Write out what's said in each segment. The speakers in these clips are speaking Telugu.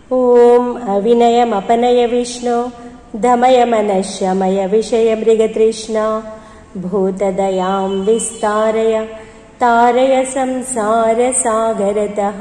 ॐ अविनयमपनय विष्णो दमय मनश्यमय विषयमृगतृष्णा भूतदयां विस्तारय तारय संसारसागरतः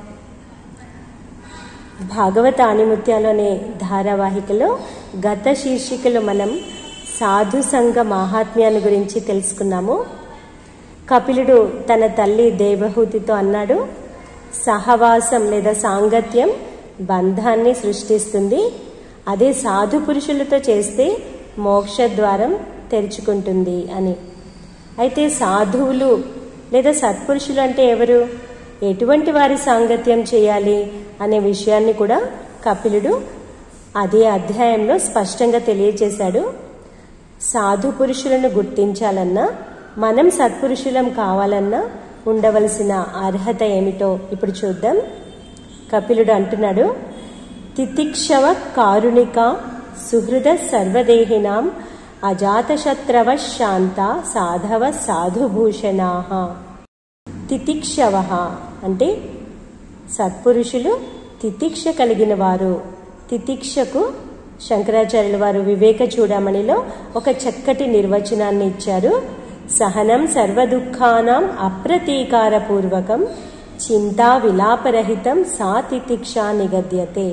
భాగవత ఆణిముత్యాలు అనే ధారావాహికలో గత శీర్షికలో మనం సాధు సంఘ మాహాత్మ్యాన్ని గురించి తెలుసుకున్నాము కపిలుడు తన తల్లి దేవహూతితో అన్నాడు సహవాసం లేదా సాంగత్యం బంధాన్ని సృష్టిస్తుంది అదే సాధు పురుషులతో చేస్తే మోక్ష ద్వారం తెరుచుకుంటుంది అని అయితే సాధువులు లేదా సత్పురుషులు అంటే ఎవరు ఎటువంటి వారి సాంగత్యం చేయాలి అనే విషయాన్ని కూడా కపిలుడు అదే అధ్యాయంలో స్పష్టంగా తెలియజేశాడు సాధు పురుషులను గుర్తించాలన్నా మనం సత్పురుషులం కావాలన్నా ఉండవలసిన అర్హత ఏమిటో ఇప్పుడు చూద్దాం కపిలుడు అంటున్నాడు తితిక్షవ కారుణిక సుహృద సర్వదేహినాం అజాతశత్రవ శాంత సాధవ సాధుభూషణా తితిక్షవ అంటే సత్పురుషులు తితిక్ష కలిగిన వారు తితిక్షకు శంకరాచార్యుల వారు వివేక చూడమణిలో ఒక చక్కటి నిర్వచనాన్ని ఇచ్చారు సహనం సర్వదుఃఖానాం అప్రతీకారపూర్వకం చింతా విలాపరహితం సా తితిక్షా నిగద్యతే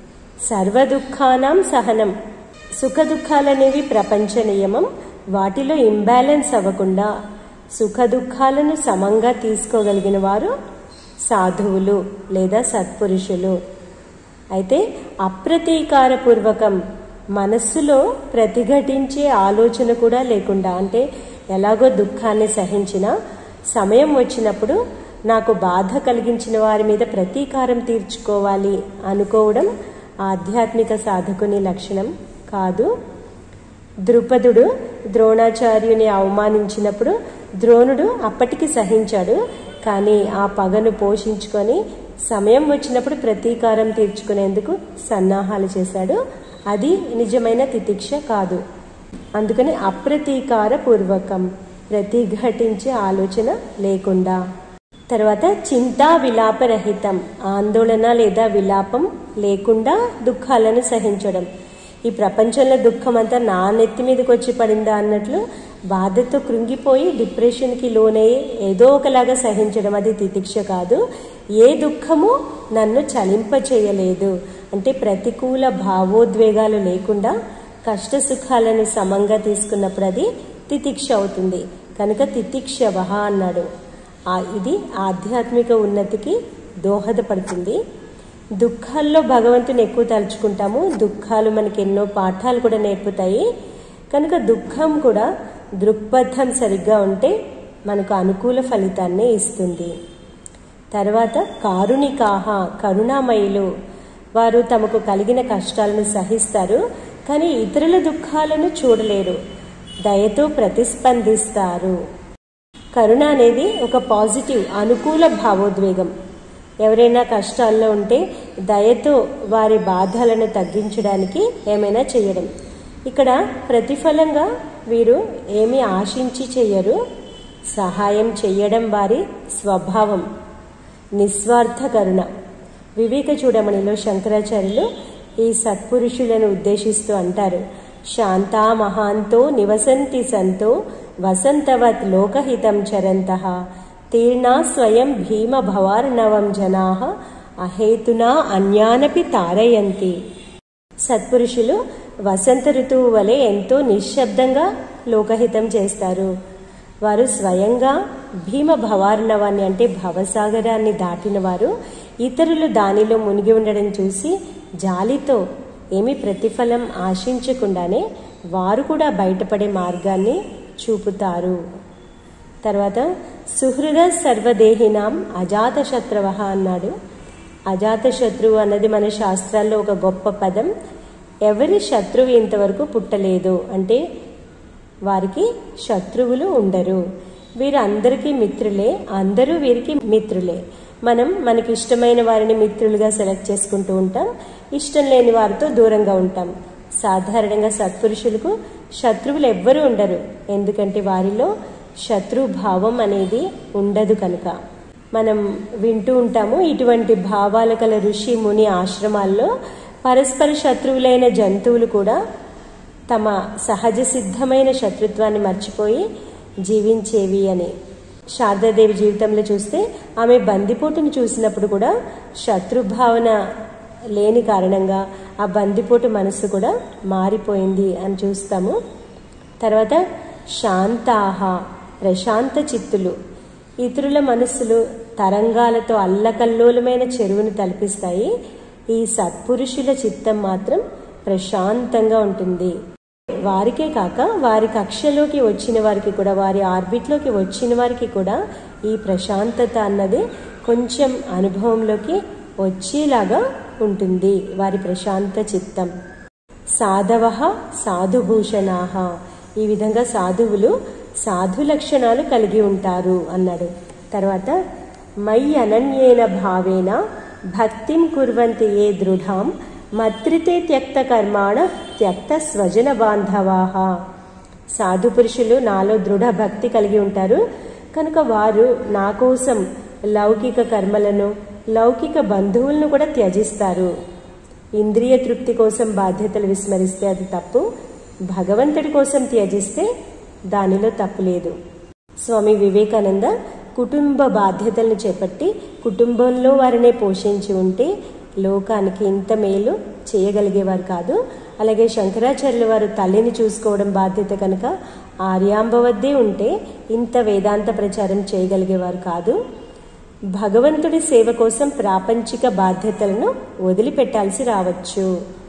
సర్వదుఃఖానాం సహనం సుఖ దుఃఖాలనేవి ప్రపంచ నియమం వాటిలో ఇంబ్యాలెన్స్ అవ్వకుండా సుఖ దుఃఖాలను సమంగా తీసుకోగలిగిన వారు సాధువులు లేదా సత్పురుషులు అయితే అప్రతీకారపూర్వకం మనస్సులో ప్రతిఘటించే ఆలోచన కూడా లేకుండా అంటే ఎలాగో దుఃఖాన్ని సహించిన సమయం వచ్చినప్పుడు నాకు బాధ కలిగించిన వారి మీద ప్రతీకారం తీర్చుకోవాలి అనుకోవడం ఆధ్యాత్మిక సాధకుని లక్షణం కాదు ద్రుపదుడు ద్రోణాచార్యుని అవమానించినప్పుడు ద్రోణుడు అప్పటికి సహించాడు కానీ ఆ పగను పోషించుకొని సమయం వచ్చినప్పుడు ప్రతీకారం తీర్చుకునేందుకు సన్నాహాలు చేశాడు అది నిజమైన తితిక్ష కాదు అందుకని అప్రతీకార పూర్వకం ప్రతిఘటించే ఆలోచన లేకుండా తర్వాత చింతా విలాపరహితం ఆందోళన లేదా విలాపం లేకుండా దుఃఖాలను సహించడం ఈ ప్రపంచంలో దుఃఖం అంతా నా నెత్తి మీదకి వచ్చి పడిందా అన్నట్లు బాధతో కృంగిపోయి డిప్రెషన్కి లోనయ్యి ఏదో ఒకలాగా సహించడం అది తితిక్ష కాదు ఏ దుఃఖము నన్ను చలింప చేయలేదు అంటే ప్రతికూల భావోద్వేగాలు లేకుండా కష్ట సుఖాలను సమంగా తీసుకున్నప్పుడు అది తితిక్ష అవుతుంది కనుక తితిక్షవహ అన్నాడు ఇది ఆధ్యాత్మిక ఉన్నతికి దోహదపడుతుంది దుఃఖాల్లో భగవంతుని ఎక్కువ తలుచుకుంటాము దుఃఖాలు మనకి ఎన్నో పాఠాలు కూడా నేర్పుతాయి కనుక దుఃఖం కూడా దృక్పథం సరిగ్గా ఉంటే మనకు అనుకూల ఫలితాన్ని ఇస్తుంది తర్వాత కారుణికాహ కరుణామయులు వారు తమకు కలిగిన కష్టాలను సహిస్తారు కానీ ఇతరుల దుఃఖాలను చూడలేరు దయతో ప్రతిస్పందిస్తారు కరుణ అనేది ఒక పాజిటివ్ అనుకూల భావోద్వేగం ఎవరైనా కష్టాల్లో ఉంటే దయతో వారి బాధలను తగ్గించడానికి ఏమైనా చేయడం ఇక్కడ ప్రతిఫలంగా వీరు ఏమి ఆశించి చెయ్యరు సహాయం చెయ్యడం వారి స్వభావం నిస్వార్థ కరుణ వివేక చూడమణిలో శంకరాచార్యులు ఈ సత్పురుషులను ఉద్దేశిస్తూ అంటారు శాంతా మహాంతో నివసంతి సంతో వసంతవత్ లోకహితం చరంత తీర్ణా స్వయం భీమ భవార్ణవం జనా అహేతునా అన్యానపి తారయంతి సత్పురుషులు వసంత ఋతువు వలె ఎంతో నిశ్శబ్దంగా లోకహితం చేస్తారు వారు స్వయంగా భీమ భవార్ణవాన్ని అంటే భవసాగరాన్ని దాటిన వారు ఇతరులు దానిలో మునిగి ఉండడం చూసి జాలితో ఏమి ప్రతిఫలం ఆశించకుండానే వారు కూడా బయటపడే మార్గాన్ని చూపుతారు తర్వాత సుహృద సర్వదేహినాం అజాత శత్రువ అన్నాడు అజాత శత్రువు అన్నది మన శాస్త్రాల్లో ఒక గొప్ప పదం ఎవరి శత్రువు ఇంతవరకు పుట్టలేదు అంటే వారికి శత్రువులు ఉండరు వీరు అందరికీ మిత్రులే అందరూ వీరికి మిత్రులే మనం మనకి ఇష్టమైన వారిని మిత్రులుగా సెలెక్ట్ చేసుకుంటూ ఉంటాం ఇష్టం లేని వారితో దూరంగా ఉంటాం సాధారణంగా సత్పురుషులకు శత్రువులు ఎవ్వరూ ఉండరు ఎందుకంటే వారిలో శత్రుభావం అనేది ఉండదు కనుక మనం వింటూ ఉంటాము ఇటువంటి భావాలు కల ఋషి ముని ఆశ్రమాల్లో పరస్పర శత్రువులైన జంతువులు కూడా తమ సహజ సిద్ధమైన శత్రుత్వాన్ని మర్చిపోయి జీవించేవి అని శారదాదేవి జీవితంలో చూస్తే ఆమె బందిపోటును చూసినప్పుడు కూడా శత్రుభావన లేని కారణంగా ఆ బందిపోటు మనస్సు కూడా మారిపోయింది అని చూస్తాము తర్వాత శాంతాహ ప్రశాంత చిత్తులు ఇతరుల మనస్సులు తరంగాలతో అల్లకల్లోలమైన చెరువును తలపిస్తాయి ఈ సత్పురుషుల చిత్తం మాత్రం ప్రశాంతంగా ఉంటుంది వారికే కాక వారి కక్షలోకి వచ్చిన వారికి కూడా వారి ఆర్బిట్లోకి వచ్చిన వారికి కూడా ఈ ప్రశాంతత అన్నది కొంచెం అనుభవంలోకి వచ్చేలాగా ఉంటుంది వారి ప్రశాంత చిత్తం సాధవ సాధుభూషణాహ ఈ విధంగా సాధువులు సాధు లక్షణాలు కలిగి ఉంటారు అన్నాడు తర్వాత మై అనన్యేన భావేన భక్తిం కుర్వంతి ఏ దృఢాం మత్రితే త్యక్త కర్మాణ త్యక్త స్వజన బాంధవాహ సాధు పురుషులు నాలో దృఢ భక్తి కలిగి ఉంటారు కనుక వారు నా కోసం లౌకిక కర్మలను లౌకిక బంధువులను కూడా త్యజిస్తారు ఇంద్రియ తృప్తి కోసం బాధ్యతలు విస్మరిస్తే అది తప్పు భగవంతుడి కోసం త్యజిస్తే దానిలో తప్పు లేదు స్వామి వివేకానంద కుటుంబ బాధ్యతలను చేపట్టి కుటుంబంలో వారినే పోషించి ఉంటే లోకానికి ఇంత మేలు చేయగలిగేవారు కాదు అలాగే శంకరాచార్యుల వారు తల్లిని చూసుకోవడం బాధ్యత కనుక ఆర్యాంబ వద్దే ఉంటే ఇంత వేదాంత ప్రచారం చేయగలిగేవారు కాదు భగవంతుడి సేవ కోసం ప్రాపంచిక బాధ్యతలను వదిలిపెట్టాల్సి రావచ్చు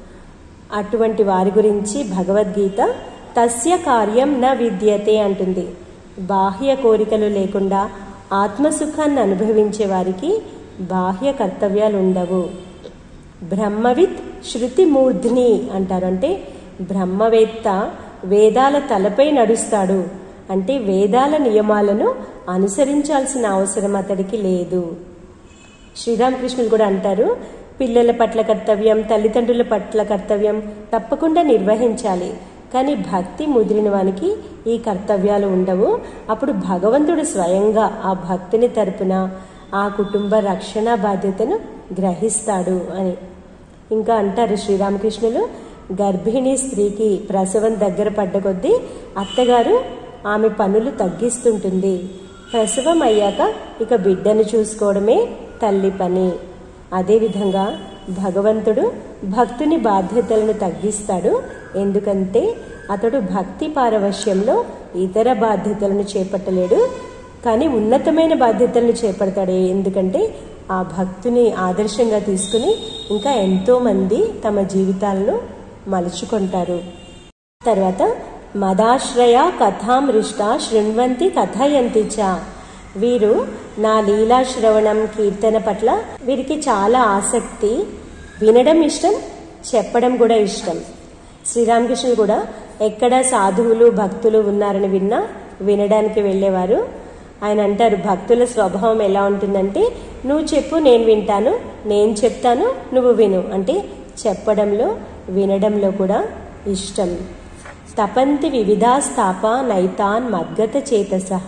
అటువంటి వారి గురించి భగవద్గీత తస్య కార్యం న విద్యతే అంటుంది బాహ్య కోరికలు లేకుండా ఆత్మసుఖాన్ని అనుభవించే వారికి బాహ్య కర్తవ్యాలు ఉండవు బ్రహ్మవిత్ శృతి మూర్ధ్ని అంటారు అంటే బ్రహ్మవేత్త వేదాల తలపై నడుస్తాడు అంటే వేదాల నియమాలను అనుసరించాల్సిన అవసరం అతడికి లేదు శ్రీరామకృష్ణులు కూడా అంటారు పిల్లల పట్ల కర్తవ్యం తల్లిదండ్రుల పట్ల కర్తవ్యం తప్పకుండా నిర్వహించాలి కానీ భక్తి ముదిరిన వానికి ఈ కర్తవ్యాలు ఉండవు అప్పుడు భగవంతుడు స్వయంగా ఆ భక్తిని తరపున ఆ కుటుంబ రక్షణ బాధ్యతను గ్రహిస్తాడు అని ఇంకా అంటారు శ్రీరామకృష్ణులు గర్భిణీ స్త్రీకి ప్రసవం దగ్గర పడ్డ కొద్దీ అత్తగారు ఆమె పనులు తగ్గిస్తుంటుంది ప్రసవం అయ్యాక ఇక బిడ్డను చూసుకోవడమే తల్లి పని అదేవిధంగా భగవంతుడు భక్తుని బాధ్యతలను తగ్గిస్తాడు ఎందుకంటే అతడు భక్తి పారవశ్యంలో ఇతర బాధ్యతలను చేపట్టలేడు కానీ ఉన్నతమైన బాధ్యతలను చేపడతాడు ఎందుకంటే ఆ భక్తుని ఆదర్శంగా తీసుకుని ఇంకా ఎంతో మంది తమ జీవితాలను మలుచుకుంటారు తర్వాత మదాశ్రయ కథామృష్ట శృణ్వంతి కథయంతి చ వీరు నా లీలా శ్రవణం కీర్తన పట్ల వీరికి చాలా ఆసక్తి వినడం ఇష్టం చెప్పడం కూడా ఇష్టం శ్రీరామకృష్ణుడు కూడా ఎక్కడ సాధువులు భక్తులు ఉన్నారని విన్నా వినడానికి వెళ్ళేవారు ఆయన అంటారు భక్తుల స్వభావం ఎలా ఉంటుందంటే నువ్వు చెప్పు నేను వింటాను నేను చెప్తాను నువ్వు విను అంటే చెప్పడంలో వినడంలో కూడా ఇష్టం తపంతి వివిధాస్తాప నైతాన్ మద్గత చేతసహ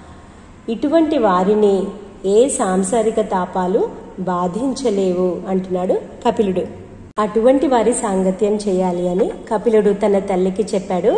ఇటువంటి వారిని ఏ సాంసారిక తాపాలు బాధించలేవు అంటున్నాడు కపిలుడు అటువంటి వారి సాంగత్యం చేయాలి అని కపిలుడు తన తల్లికి చెప్పాడు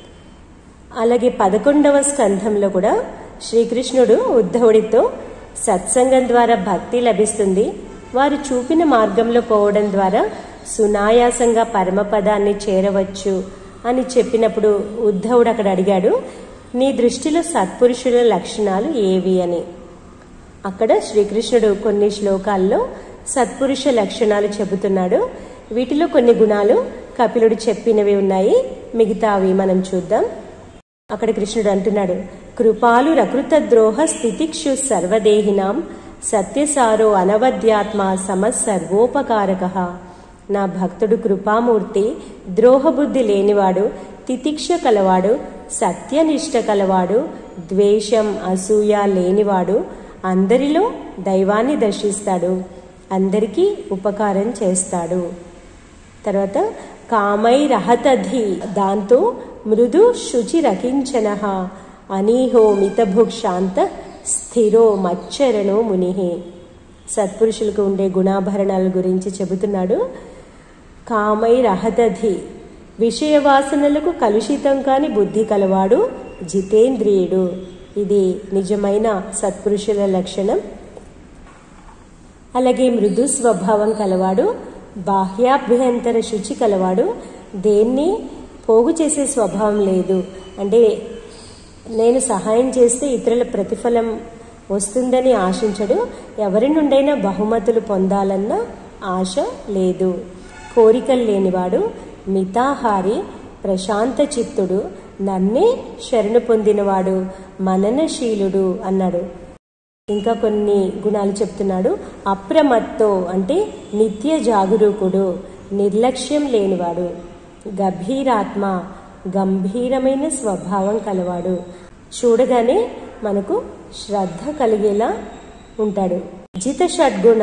అలాగే పదకొండవ స్కంధంలో కూడా శ్రీకృష్ణుడు ఉద్ధవుడితో సత్సంగం ద్వారా భక్తి లభిస్తుంది వారు చూపిన మార్గంలో పోవడం ద్వారా సునాయాసంగా పరమపదాన్ని చేరవచ్చు అని చెప్పినప్పుడు ఉద్ధవుడు అక్కడ అడిగాడు నీ దృష్టిలో సత్పురుషుల లక్షణాలు ఏవి అని అక్కడ శ్రీకృష్ణుడు కొన్ని శ్లోకాల్లో సత్పురుష లక్షణాలు చెబుతున్నాడు వీటిలో కొన్ని గుణాలు కపిలుడు చెప్పినవి ఉన్నాయి మిగతావి మనం చూద్దాం అక్కడ కృష్ణుడు అంటున్నాడు కృపాలు రకృత ద్రోహ స్థితిక్షు సర్వదేహినాం సత్యసారో అనవద్యాత్మ సమ సర్వోపకారక నా భక్తుడు కృపామూర్తి ద్రోహబుద్ధి లేనివాడు తితిక్ష కలవాడు సత్యనిష్ట కలవాడు ద్వేషం అసూయ లేనివాడు అందరిలో దైవాన్ని దర్శిస్తాడు అందరికీ ఉపకారం చేస్తాడు తర్వాత కామై రహతధి దాంతో మృదు శుచి రకించన అనీహో మితభుక్ శాంత స్థిరో మచ్చరణో ముని సత్పురుషులకు ఉండే గుణాభరణాల గురించి చెబుతున్నాడు కామైరహదధి విషయవాసనలకు కలుషితం కాని బుద్ధి కలవాడు జితేంద్రియుడు ఇది నిజమైన సత్పురుషుల లక్షణం అలాగే మృదు స్వభావం కలవాడు బాహ్యాభ్యంతర శుచి కలవాడు దేన్ని పోగు చేసే స్వభావం లేదు అంటే నేను సహాయం చేస్తే ఇతరుల ప్రతిఫలం వస్తుందని ఆశించడు ఎవరి నుండైనా బహుమతులు పొందాలన్న ఆశ లేదు కోరికలు లేనివాడు మితాహారి ప్రశాంత చిత్తుడు నన్నే శరణు పొందినవాడు మననశీలుడు అన్నాడు ఇంకా కొన్ని గుణాలు చెప్తున్నాడు అప్రమత్తో అంటే నిత్య జాగరూకుడు నిర్లక్ష్యం లేనివాడు గభీరాత్మ గంభీరమైన స్వభావం కలవాడు చూడగానే మనకు శ్రద్ధ కలిగేలా ఉంటాడు జిత షడ్గుణ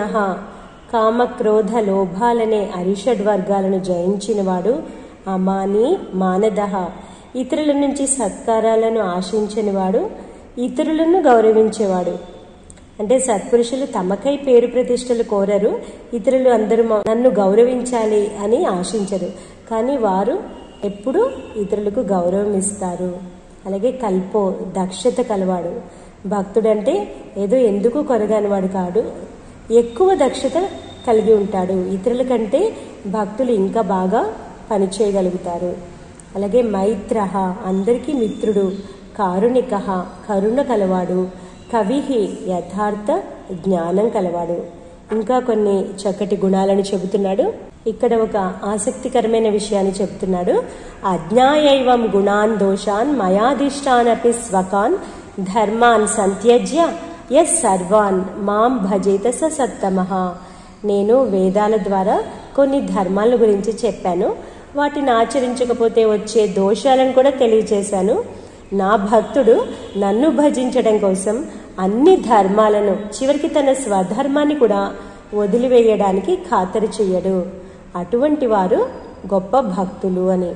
కామక్రోధ లోభాలనే అరిషడ్వర్గాలను జయించినవాడు అమాని మానదహ ఇతరుల నుంచి సత్కారాలను ఆశించనివాడు ఇతరులను గౌరవించేవాడు అంటే సత్పురుషులు తమకై పేరు ప్రతిష్టలు కోరరు ఇతరులు అందరూ మ- నన్ను గౌరవించాలి అని ఆశించరు కానీ వారు ఎప్పుడు ఇతరులకు గౌరవం ఇస్తారు అలాగే కల్పో దక్షత కలవాడు భక్తుడంటే ఏదో ఎందుకు కొరగానివాడు కాడు ఎక్కువ దక్షత కలిగి ఉంటాడు ఇతరుల కంటే భక్తులు ఇంకా బాగా పనిచేయగలుగుతారు అలాగే మైత్ర అందరికీ మిత్రుడు కారుణిక కరుణ కలవాడు కవిహి యథార్థ జ్ఞానం కలవాడు ఇంకా కొన్ని చక్కటి గుణాలను చెబుతున్నాడు ఇక్కడ ఒక ఆసక్తికరమైన విషయాన్ని చెబుతున్నాడు అజ్ఞాయైవం గుణాన్ దోషాన్ మయాధిష్టానపి స్వకాన్ ధర్మాన్ సంత్యజ్య ఎస్ సర్వాన్ మాం భజేత స సత్తమః నేను వేదాల ద్వారా కొన్ని ధర్మాల గురించి చెప్పాను వాటిని ఆచరించకపోతే వచ్చే దోషాలను కూడా తెలియచేశాను నా భక్తుడు నన్ను భజించడం కోసం అన్ని ధర్మాలను చివరికి తన స్వధర్మాన్ని కూడా వదిలివేయడానికి ఖాతరు చెయ్యడు అటువంటి వారు గొప్ప భక్తులు అని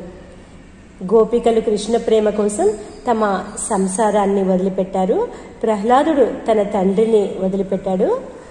గోపికలు కృష్ణ ప్రేమ కోసం తమ సంసారాన్ని వదిలిపెట్టారు ప్రహ్లాదుడు తన తండ్రిని వదిలిపెట్టాడు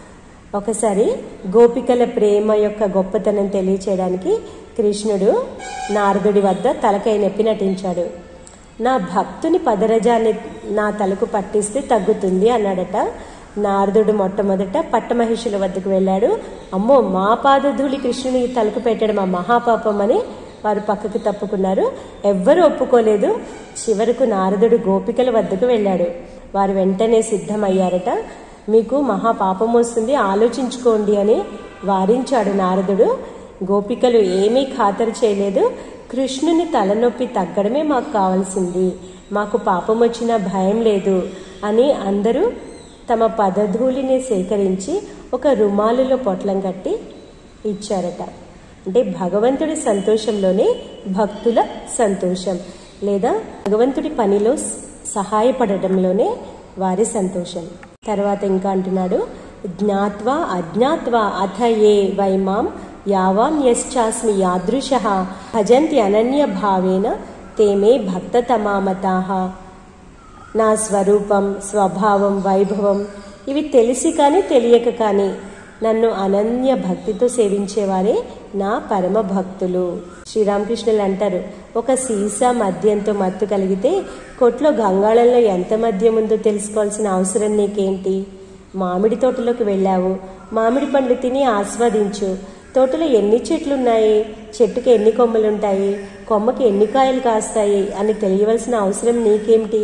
ఒకసారి గోపికల ప్రేమ యొక్క గొప్పతనం తెలియచేయడానికి కృష్ణుడు నారదుడి వద్ద తలకై నొప్పి నటించాడు నా భక్తుని పదరజాన్ని నా తలకు పట్టిస్తే తగ్గుతుంది అన్నాడట నారదుడు మొట్టమొదట పట్టమహిషుల వద్దకు వెళ్ళాడు అమ్మో మా పాదధూళి కృష్ణుని తలకు పెట్టడం మా మహాపాపం అని వారు పక్కకు తప్పుకున్నారు ఎవ్వరూ ఒప్పుకోలేదు చివరకు నారదుడు గోపికల వద్దకు వెళ్ళాడు వారు వెంటనే సిద్ధమయ్యారట మీకు మహాపాపం వస్తుంది ఆలోచించుకోండి అని వారించాడు నారదుడు గోపికలు ఏమీ ఖాతరు చేయలేదు కృష్ణుని తలనొప్పి తగ్గడమే మాకు కావాల్సింది మాకు పాపం వచ్చినా భయం లేదు అని అందరూ తమ పదధూళిని సేకరించి ఒక రుమాలులో పొట్లం కట్టి ఇచ్చారట అంటే భగవంతుడి సంతోషంలోనే భక్తుల సంతోషం లేదా భగవంతుడి పనిలో సహాయపడటంలోనే వారి సంతోషం తర్వాత ఇంకా అంటున్నాడు జ్ఞాత్వా అజ్ఞాత్వా అథ ఏ వైమాం యావాం యశ్చాస్మి యాదృశ భజంతి అనన్య భావేన తేమే భక్తతమామతాహ నా స్వరూపం స్వభావం వైభవం ఇవి తెలిసి కానీ తెలియక కానీ నన్ను అనన్య భక్తితో సేవించేవారే నా పరమ భక్తులు శ్రీరామకృష్ణులు అంటారు ఒక సీసా మద్యంతో మత్తు కలిగితే కొట్లో గంగాళంలో ఎంత మద్యం ఉందో తెలుసుకోవాల్సిన అవసరం నీకేంటి మామిడి తోటలోకి వెళ్ళావు మామిడి పండ్లు తిని ఆస్వాదించు తోటలో ఎన్ని చెట్లున్నాయి చెట్టుకి ఎన్ని కొమ్మలుంటాయి కొమ్మకి ఎన్ని కాయలు కాస్తాయి అని తెలియవలసిన అవసరం నీకేమిటి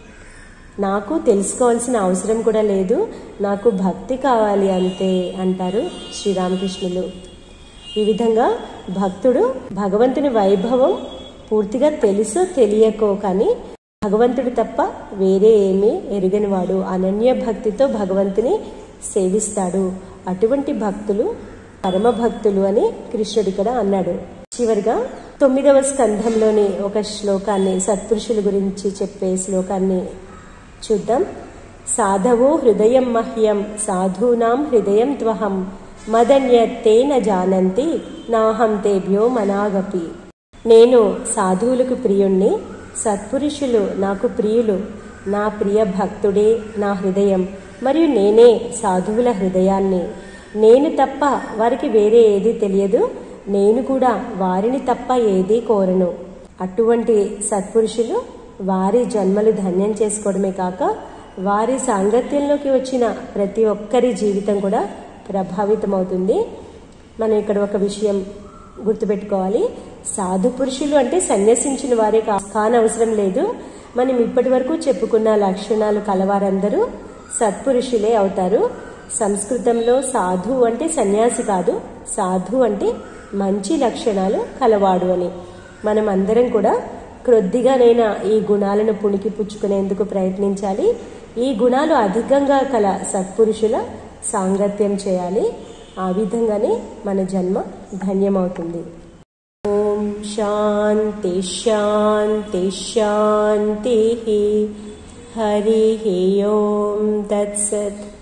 నాకు తెలుసుకోవాల్సిన అవసరం కూడా లేదు నాకు భక్తి కావాలి అంతే అంటారు శ్రీరామకృష్ణులు ఈ విధంగా భక్తుడు భగవంతుని వైభవం పూర్తిగా తెలుసో తెలియకో కానీ భగవంతుడు తప్ప వేరే ఏమీ ఎరుగనివాడు అనన్య భక్తితో భగవంతుని సేవిస్తాడు అటువంటి భక్తులు పరమ భక్తులు అని కృష్ణుడు ఇక్కడ అన్నాడు చివరిగా తొమ్మిదవ స్కంధంలోని ఒక శ్లోకాన్ని సత్పురుషుల గురించి చెప్పే శ్లోకాన్ని చూద్దాం సాధవో హృదయం మహ్యం సాధూనాం హృదయం త్వహం మదన్యత్తే న జానంతి నాహం తేభ్యో మనాగపి నేను సాధువులకు ప్రియుణ్ణి సత్పురుషులు నాకు ప్రియులు నా ప్రియ భక్తుడే నా హృదయం మరియు నేనే సాధువుల హృదయాన్ని నేను తప్ప వారికి వేరే ఏదీ తెలియదు నేను కూడా వారిని తప్ప ఏదీ కోరను అటువంటి సత్పురుషులు వారి జన్మలు ధన్యం చేసుకోవడమే కాక వారి సాంగత్యంలోకి వచ్చిన ప్రతి ఒక్కరి జీవితం కూడా ప్రభావితమవుతుంది మనం ఇక్కడ ఒక విషయం గుర్తుపెట్టుకోవాలి సాధు పురుషులు అంటే సన్యసించిన వారే కా- కానవసరం లేదు మనం ఇప్పటి వరకు చెప్పుకున్న లక్షణాలు కలవారందరూ సత్పురుషులే అవుతారు సంస్కృతంలో సాధు అంటే సన్యాసి కాదు సాధు అంటే మంచి లక్షణాలు కలవాడు అని మనం అందరం కూడా క్రొద్దిగానైనా ఈ గుణాలను పుణికి పుచ్చుకునేందుకు ప్రయత్నించాలి ఈ గుణాలు అధికంగా కల సత్పురుషుల సాంగత్యం చేయాలి ఆ విధంగానే మన జన్మ ధన్యమవుతుంది ఓం శాంతి శాంతి శాంతి హరి ఓం తత్సత్